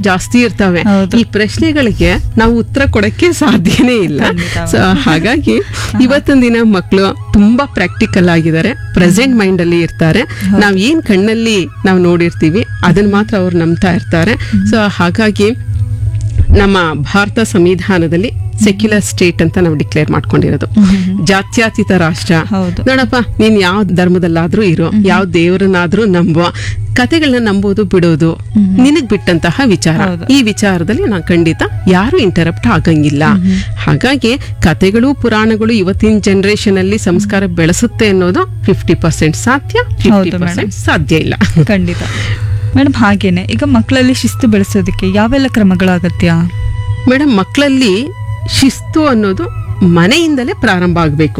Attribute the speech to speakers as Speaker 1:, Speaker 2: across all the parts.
Speaker 1: ಜಾಸ್ತಿ ಇರ್ತವೆ
Speaker 2: ಹೌದು.
Speaker 1: ಈ ಪ್ರಶ್ನೆಗಳಿಗೆ ನಾವು ಉತ್ತರ ಕೊಡಕ್ಕೆ ಸಾಧ್ಯನೇ ಇಲ್ಲ
Speaker 2: ಖಂಡಿತ.
Speaker 1: ಸೊ ಹಾಗಾಗಿ ಇವತ್ತಿನ ದಿನ ಮಕ್ಕಳು ತುಂಬಾ ಪ್ರಾಕ್ಟಿಕಲ್ ಆಗಿದ್ದಾರೆ ಪ್ರೆಸೆಂಟ್ ಮೈಂಡ್ ಅಲ್ಲಿ ಇರ್ತಾರೆ ನಾವ್ ಏನ್ ಕಣ್ಣಲ್ಲಿ ನಾವು ನೋಡಿರ್ತೀವಿ ಅದನ್ನ ಮಾತ್ರ ಅವ್ರು ನಂಬ್ತಾ ಇರ್ತಾರೆ ಸೊ ಹಾಗಾಗಿ ನಮ್ಮ ಭಾರತ ಸಂವಿಧಾನದಲ್ಲಿ ಸೆಕ್ಯುಲರ್ ಸ್ಟೇಟ್ ಅಂತ ನಾವು ಡಿಕ್ಲೇರ್ ಮಾಡ್ಕೊಂಡಿರೋದು ಜಾತ್ಯತೀತ ರಾಷ್ಟ್ರ
Speaker 2: ಹೌದು.
Speaker 1: ನೋಡಪ್ಪ ನೀನ್ ಯಾವ ಧರ್ಮದಲ್ಲಾದ್ರೂ ಇರೋ ಯಾವ ದೇವರನ್ನಾದ್ರೂ ನಂಬುವ ಕತೆಗಳನ್ನ ನಂಬೋದು ಬಿಡೋದು ನಿನಗ್ ಬಿಟ್ಟಂತಹ ವಿಚಾರ
Speaker 2: ಹೌದು.
Speaker 1: ಈ ವಿಚಾರದಲ್ಲಿ ನಾನು ಖಂಡಿತ ಯಾರು ಇಂಟರಪ್ಟ್ ಆಗಂಗಿಲ್ಲ ಹಾಗಾಗಿ ಕತೆಗಳು ಪುರಾಣಗಳು ಇವತ್ತಿನ ಜನರೇಷನ್ ಅಲ್ಲಿ ಸಂಸ್ಕಾರ ಬೆಳೆಸುತ್ತೆ ಅನ್ನೋದು ಫಿಫ್ಟಿ ಪರ್ಸೆಂಟ್ ಸಾಧ್ಯ ಫಿಫ್ಟಿ
Speaker 2: ಹೌದು
Speaker 1: ಪರ್ಸೆಂಟ್ ಸಾಧ್ಯ ಇಲ್ಲ
Speaker 2: ಖಂಡಿತ ಮೇಡಮ್ ಹಾಗೇನೆ ಈಗ ಮಕ್ಕಳಲ್ಲಿ ಶಿಸ್ತು ಬೆಳೆಸೋದಕ್ಕೆ ಯಾವೆಲ್ಲ ಕ್ರಮಗಳ ಅಗತ್ಯ
Speaker 1: ಮೇಡಮ್ ಮಕ್ಕಳಲ್ಲಿ ಶಿಸ್ತು ಅನ್ನೋದು ಮನೆಯಿಂದಲೇ ಪ್ರಾರಂಭ ಆಗಬೇಕು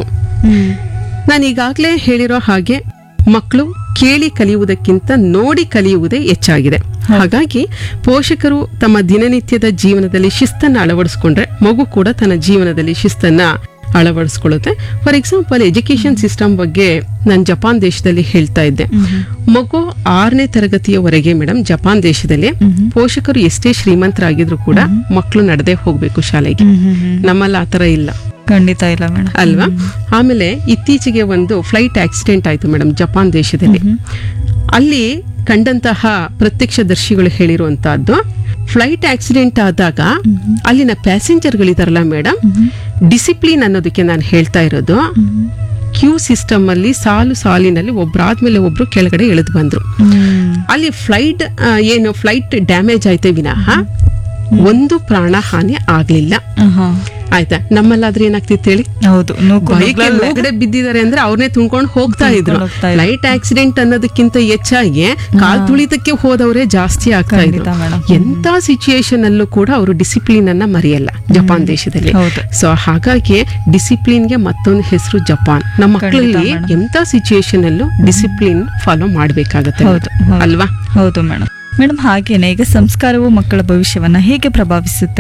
Speaker 1: ನಾನು ಈಗಾಗಲೇ ಹೇಳಿರೋ ಹಾಗೆ ಮಕ್ಕಳು ಕೇಳಿ ಕಲಿಯುವುದಕ್ಕಿಂತ ನೋಡಿ ಕಲಿಯುವುದೇ ಹೆಚ್ಚಾಗಿದೆ ಹಾಗಾಗಿ ಪೋಷಕರು ತಮ್ಮ ದಿನನಿತ್ಯದ ಜೀವನದಲ್ಲಿ ಶಿಸ್ತನ್ನ ಅಳವಡಿಸ್ಕೊಂಡ್ರೆ ಮಗು ಕೂಡ ತನ್ನ ಜೀವನದಲ್ಲಿ ಶಿಸ್ತನ್ನ ಅಳವಡಿಸ್ಕೊಳ್ಳುತ್ತೆ ಫಾರ್ ಎಕ್ಸಾಂಪಲ್ ಎಜುಕೇಶನ್ ಸಿಸ್ಟಮ್ ಬಗ್ಗೆ ನಾನು ಜಪಾನ್ ದೇಶದಲ್ಲಿ ಹೇಳ್ತಾ ಇದ್ದೆ ಮಗು ಆರನೇ ತರಗತಿಯವರೆಗೆ ಮೇಡಮ್ ಜಪಾನ್ ದೇಶದಲ್ಲಿ ಪೋಷಕರು ಎಷ್ಟೇ ಶ್ರೀಮಂತರಾಗಿದ್ರು ಕೂಡ ಮಕ್ಕಳು ನಡೆದೇ ಹೋಗ್ಬೇಕು ಶಾಲೆಗೆ ನಮ್ಮಲ್ಲಿ ಆತರ ಇಲ್ಲ
Speaker 2: ಖಂಡಿತ ಇಲ್ಲ ಮೇಡಮ್
Speaker 1: ಅಲ್ವಾ ಆಮೇಲೆ ಇತ್ತೀಚೆಗೆ ಒಂದು ಫ್ಲೈಟ್ ಆಕ್ಸಿಡೆಂಟ್ ಆಯ್ತು ಮೇಡಮ್ ಜಪಾನ್ ದೇಶದಲ್ಲಿ ಅಲ್ಲಿ ಕಂಡಂತಹ ಪ್ರತ್ಯಕ್ಷದರ್ಶಿಗಳು ಹೇಳಿರುವಂತಹದ್ದು ಫ್ಲೈಟ್ ಆಕ್ಸಿಡೆಂಟ್ ಆದಾಗ ಅಲ್ಲಿನ ಪ್ಯಾಸೆಂಜರ್ಗಳಿದಾರಲ್ಲ ಮೇಡಮ್ ಡಿಸಿಪ್ಲಿನ್ ಅನ್ನೋದಕ್ಕೆ ನಾನು ಹೇಳ್ತಾ ಇರೋದು ಕ್ಯೂ ಸಿಸ್ಟಮ್ ಅಲ್ಲಿ ಸಾಲು ಸಾಲಿನಲ್ಲಿ ಒಬ್ರಾದ್ಮೇಲೆ ಒಬ್ರು ಕೆಳಗಡೆ ಇಳಿದು ಬಂದ್ರು ಅಲ್ಲಿ ಫ್ಲೈಟ್ ಏನು ಫ್ಲೈಟ್ ಡ್ಯಾಮೇಜ್ ಆಯ್ತೆ ವಿನಃ ಒಂದು ಪ್ರಾಣ ಹಾನಿ ಆಗ್ಲಿಲ್ಲ ಆಯ್ತಾ ನಮ್ಮಲ್ಲಾದ್ರೆ ಏನಾಗ್ತಿತ್ತು ಹೇಳಿ
Speaker 2: ಹೌದು ನೂಕು
Speaker 1: ಬೈಕ್
Speaker 2: ನುಗ್ಗಲ್ಲೇ.
Speaker 1: ಒಳಗಡೆ ಬಿದ್ದಿದ್ದಾರೆ ಅಂದ್ರೆ ಅವ್ರನ್ನೇ ತುಂಬ್ಕೊಂಡು ಹೋಗ್ತಾ ಇದ್ರು
Speaker 2: ತುಂಬ್ಕೊಂಡು ಹೋಗ್ತಾ ಇದ್ರು.
Speaker 1: ಲೈಟ್ ಆಕ್ಸಿಡೆಂಟ್ ಅನ್ನೋದಕ್ಕಿಂತ ಹೆಚ್ಚಾಗಿ ಕಾಲ್ ತುಳಿತಕ್ಕೆ ಹೋದವರೇ ಜಾಸ್ತಿ ಆಗ್ತಾ ಇದ್ರು
Speaker 2: ಖಂಡಿತ ಮೇಡಮ್.
Speaker 1: ಎಂತ ಸಿಚುಯೇಷನ್ ಅಲ್ಲೂ ಕೂಡ ಅವರು ಡಿಸಿಪ್ಲಿನ್ ಅನ್ನ ಮರೆಯಲ್ಲ ಜಪಾನ್ ದೇಶದಲ್ಲಿ
Speaker 2: ಹೌದು.
Speaker 1: ಸೊ ಹಾಗಾಗಿ ಡಿಸಿಪ್ಲಿನ್ಗೆ ಮತ್ತೊಂದು ಹೆಸರು ಜಪಾನ್ ನಮ್ಮ ಮಕ್ಕಳಲ್ಲಿ
Speaker 2: ಮೇಡಮ್.
Speaker 1: ಎಂತ ಸಿಚುಯೇಷನ್ ಅಲ್ಲೂ ಡಿಸಿಪ್ಲಿನ್ ಫಾಲೋ ಮಾಡ್ಬೇಕಾಗತ್ತೆ
Speaker 2: ಹೌದು, ಹೌದು.
Speaker 1: ಅಲ್ವಾ
Speaker 2: ಹೌದು ಮೇಡಮ್ ಮೇಡಮ್ ಹಾಗೇನೆ ಈಗ ಸಂಸ್ಕಾರವು ಮಕ್ಕಳ ಭವಿಷ್ಯವನ್ನ ಹೇಗೆ ಪ್ರಭಾವಿಸುತ್ತೆ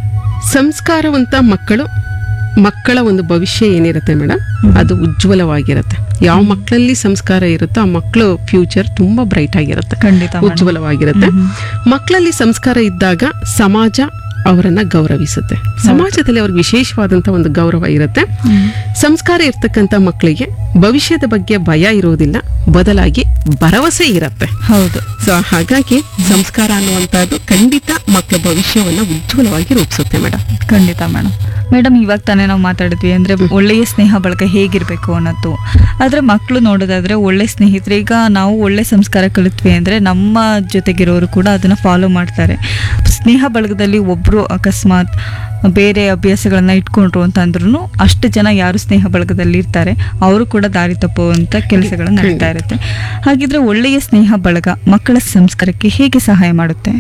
Speaker 1: ಸಂಸ್ಕಾರವಂತ ಮಕ್ಕಳು ಮಕ್ಕಳ ಒಂದು ಭವಿಷ್ಯ ಏನಿರುತ್ತೆ ಮೇಡಮ್ ಅದು ಉಜ್ವಲವಾಗಿರುತ್ತೆ ಯಾವ ಮಕ್ಕಳಲ್ಲಿ ಸಂಸ್ಕಾರ ಇರುತ್ತೋ ಆ ಮಕ್ಕಳು ಫ್ಯೂಚರ್ ತುಂಬಾ ಬ್ರೈಟ್ ಆಗಿರುತ್ತೆ
Speaker 2: ಖಂಡಿತ ಮೇಡಮ್.
Speaker 1: ಉಜ್ವಲವಾಗಿರುತ್ತೆ ಮಕ್ಕಳಲ್ಲಿ ಸಂಸ್ಕಾರ ಇದ್ದಾಗ ಸಮಾಜ ಅವರನ್ನ ಗೌರವಿಸುತ್ತೆ ಸಮಾಜದಲ್ಲಿ ಅವ್ರಿಗೆ ವಿಶೇಷವಾದಂತ ಒಂದು ಗೌರವ ಇರುತ್ತೆ ಸಂಸ್ಕಾರ ಇರ್ತಕ್ಕಂಥ ಮಕ್ಕಳಿಗೆ ಭವಿಷ್ಯದ ಬಗ್ಗೆ ಭಯ ಇರೋದಿಲ್ಲ ಬದಲಾಗಿ ಭರವಸೆ ಇರುತ್ತೆ
Speaker 2: ಹೌದು
Speaker 1: ಸೊ ಹಾಗಾಗಿ ಸಂಸ್ಕಾರ ಅನ್ನುವಂಥದ್ದು ಖಂಡಿತ ಮಕ್ಕಳ ಭವಿಷ್ಯವನ್ನ ಉಜ್ವಲವಾಗಿ ರೂಪಿಸುತ್ತೆ ಮೇಡಮ್
Speaker 2: ಖಂಡಿತ ಮೇಡಮ್ ಮೇಡಮ್ ಇವಾಗ ತಾನೇ ನಾವು ಮಾತಾಡಿದ್ವಿ ಅಂದ್ರೆ ಒಳ್ಳೆಯ ಸ್ನೇಹ ಬಳಕೆ ಹೇಗಿರ್ಬೇಕು ಅನ್ನೋದು ಆದ್ರೆ ಮಕ್ಕಳು ನೋಡೋದಾದ್ರೆ ಒಳ್ಳೆ ಸ್ನೇಹಿತರು ಈಗ ನಾವು ಒಳ್ಳೆ ಸಂಸ್ಕಾರ ಕಲಿತ್ವಿ ಅಂದ್ರೆ ನಮ್ಮ ಜೊತೆಗಿರೋರು ಕೂಡ ಅದನ್ನ ಫಾಲೋ ಮಾಡ್ತಾರೆ ಸ್ನೇಹ ಬಳಗದಲ್ಲಿ ಒಬ್ರು ಅಕಸ್ಮಾತ್ ಬೇರೆ ಅಭ್ಯಾಸಗಳನ್ನ ಇಟ್ಕೊಂಡ್ರು ಅಂತಂದ್ರೂ ಅಷ್ಟು ಜನ ಯಾರು ಸ್ನೇಹ ಬಳಗದಲ್ಲಿ ಇರ್ತಾರೆ ಅವರು ಕೂಡ ದಾರಿ ತಪ್ಪುವಂತ ಕೆಲಸಗಳು ನಡೀತಾ ಇರುತ್ತೆ ಹಾಗಿದ್ರೆ ಒಳ್ಳೆಯ ಸ್ನೇಹ ಬಳಗ ಮಕ್ಕಳ ಸಂಸ್ಕಾರಕ್ಕೆ ಹೇಗೆ ಸಹಾಯ ಮಾಡುತ್ತೆ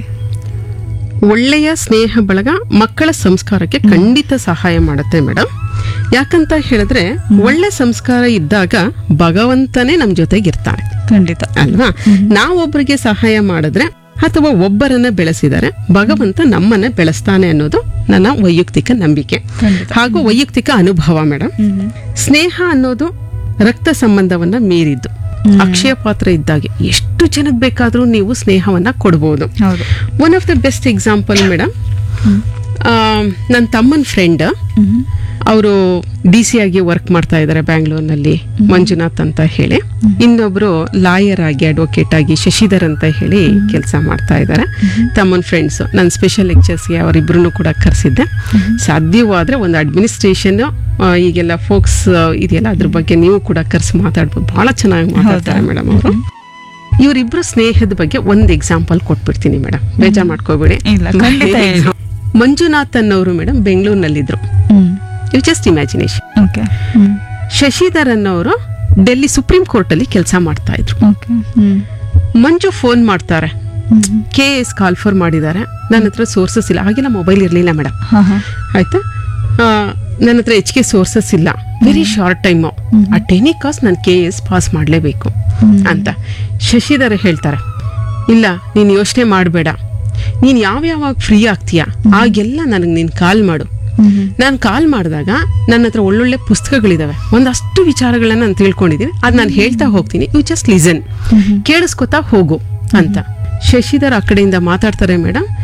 Speaker 1: ಒಳ್ಳೆಯ ಸ್ನೇಹ ಬಳಗ ಮಕ್ಕಳ ಸಂಸ್ಕಾರಕ್ಕೆ ಖಂಡಿತ ಸಹಾಯ ಮಾಡುತ್ತೆ ಮೇಡಮ್ ಯಾಕಂತ ಹೇಳಿದ್ರೆ ಒಳ್ಳೆ ಸಂಸ್ಕಾರ ಇದ್ದಾಗ ಭಗವಂತನೇ ನಮ್ ಜೊತೆಗಿರ್ತಾನೆ
Speaker 2: ಖಂಡಿತ
Speaker 1: ಅಲ್ವಾ ನಾವೊಬ್ಬರಿಗೆ ಸಹಾಯ ಮಾಡಿದ್ರೆ ಅಥವಾ ಒಬ್ಬರನ್ನ ಬೆಳೆಸಿದರೆ ಭಗವಂತ ನಮ್ಮನ್ನ ಬೆಳೆಸ್ತಾನೆ ಅನ್ನೋದು ನನ್ನ ವೈಯಕ್ತಿಕ ನಂಬಿಕೆ
Speaker 2: ಖಂಡಿತ.
Speaker 1: ಹಾಗೂ ವೈಯಕ್ತಿಕ ಅನುಭವ ಮೇಡಮ್
Speaker 2: ಹ್ಮ್
Speaker 1: ಸ್ನೇಹ ಅನ್ನೋದು ರಕ್ತ ಸಂಬಂಧವನ್ನ ಮೀರಿದ್ದು ಅಕ್ಷಯ ಪಾತ್ರ ಇದ್ದಾಗೆ ಎಷ್ಟು ಜನಕ್ಕೆ ಬೇಕಾದ್ರೂ ನೀವು ಸ್ನೇಹವನ್ನ ಕೊಡ್ಬೋದು
Speaker 2: ಹೌದು
Speaker 1: one of the best example madam ನನ್ನ ತಮ್ಮನ ಫ್ರೆಂಡ್
Speaker 2: ಹ್ಮ್
Speaker 1: ಅವರು ಡಿ ಸಿ ಆಗಿ ವರ್ಕ್ ಮಾಡ್ತಾ ಇದ್ದಾರೆ ಬ್ಯಾಂಗ್ಳೂರ್ನಲ್ಲಿ ಮಂಜುನಾಥ್ ಅಂತ ಹೇಳಿ ಇನ್ನೊಬ್ರು ಲಾಯರ್ ಆಗಿ ಅಡ್ವೊಕೇಟ್ ಆಗಿ ಶಶಿಧರ್ ಅಂತ ಹೇಳಿ ಕೆಲಸ ಮಾಡ್ತಾ ಇದ್ದಾರೆ ತಮ್ಮನ ಫ್ರೆಂಡ್ಸ್ ನನ್ನ ಸ್ಪೆಷಲ್ ಲೆಕ್ಚರ್ಸ್ಗೆ ಅವರಿಬ್ರು ಕೂಡ ಕರೆಸಿದ್ದೆ ಸಾಧ್ಯವಾದ್ರೆ ಒಂದು ಅಡ್ಮಿನಿಸ್ಟ್ರೇಷನ್ ಈಗೆಲ್ಲ ಫೋಕ್ಸ್ ಇದೆಯಲ್ಲ ಅದ್ರ ಬಗ್ಗೆ ನೀವು ಕೂಡ ಕರೆಸಿ ಮಾತಾಡ್ಬೋದು ಬಹಳ ಚೆನ್ನಾಗಿ ಮಾತಾಡ್ತಾರೆ ಮೇಡಮ್ ಅವರು ಇವರಿಬ್ರು ಸ್ನೇಹದ ಬಗ್ಗೆ ಒಂದು ಎಕ್ಸಾಂಪಲ್ ಕೊಟ್ಬಿಡ್ತೀನಿ ಮೇಡಮ್ ಬೇಜಾರ್ ಮಾಡ್ಕೋಬೇಡಿ
Speaker 2: ಇಲ್ಲ, ಖಂಡಿತ ಹೇಳಿ.
Speaker 1: ಮಂಜುನಾಥ್ ಅನ್ನೋರು ಮೇಡಮ್ ಬೆಂಗಳೂರಿನಲ್ಲಿದ್ರು
Speaker 2: hmm
Speaker 1: you just imagination
Speaker 2: okay hmm
Speaker 1: Shashidhar ಅನ್ನೋರು ಡೆಲ್ಲಿ ಸುಪ್ರೀಂ ಕೋರ್ಟ್ ಅಲ್ಲಿ ಕೆಲಸ ಮಾಡ್ತಾ ಇದ್ರು
Speaker 2: ಓಕೆ ಹ್ಮ್
Speaker 1: ಮಂಜು ಫೋನ್ ಮಾಡ್ತಾರೆ
Speaker 2: ಹ್ಮ್
Speaker 1: ಕೆ ಎಸ್ ಕಾಲ್ಫರ್ ಮಾಡಿದ್ದಾರೆ ನನ್ನ ಹತ್ರ ಸೋರ್ಸಸ್ ಇಲ್ಲ ಹಾಗೆಲ್ಲ ಮೊಬೈಲ್ ಇರಲಿಲ್ಲ ಮೇಡಮ್
Speaker 2: ಹಾ ಹಾ
Speaker 1: ಆಯ್ತಾ ಆ, ನನ್ನ ಹತ್ರ ಎಚ್ ಕೆ ಸೋರ್ಸಸ್ ಇಲ್ಲ ವೆರಿ ಶಾರ್ಟ್ ಟೈಮು ಆ ಟೆನಿ ಕಾಸ್ ನಾನು ಕೆ ಎಸ್ ಪಾಸ್ ಮಾಡಲೇಬೇಕು ಅಂತ ಶಶಿಧರ್ ಹೇಳ್ತಾರೆ ಇಲ್ಲ ನೀನು ಯೋಚನೆ ಮಾಡಬೇಡ ನೀನು ಯಾವ ಯಾವಾಗ ಫ್ರೀ ಆಗ್ತೀಯ ಆಗೆಲ್ಲ ನನಗೆ ನೀನು ಕಾಲ್ ಮಾಡು
Speaker 2: ಹ್ಮ್
Speaker 1: ನಾನು ಕಾಲ್ ಮಾಡಿದಾಗ ನನ್ನ ಹತ್ರ ಒಳ್ಳೊಳ್ಳೆ ಪುಸ್ತಕಗಳಿದಾವೆ ಒಂದಷ್ಟು ವಿಚಾರಗಳನ್ನ ನಾನು ತಿಳ್ಕೊಂಡಿದ್ದೀನಿ ಅದು ನಾನು ಹೇಳ್ತಾ ಹೋಗ್ತೀನಿ ಯು ಜಸ್ಟ್ ಲಿಸನ್ ಕೇಳಿಸ್ಕೊತಾ ಹೋಗು ಅಂತ ಶಶಿಧರ್ ಆ ಕಡೆಯಿಂದ ಮಾತಾಡ್ತಾರೆ ಮೇಡಮ್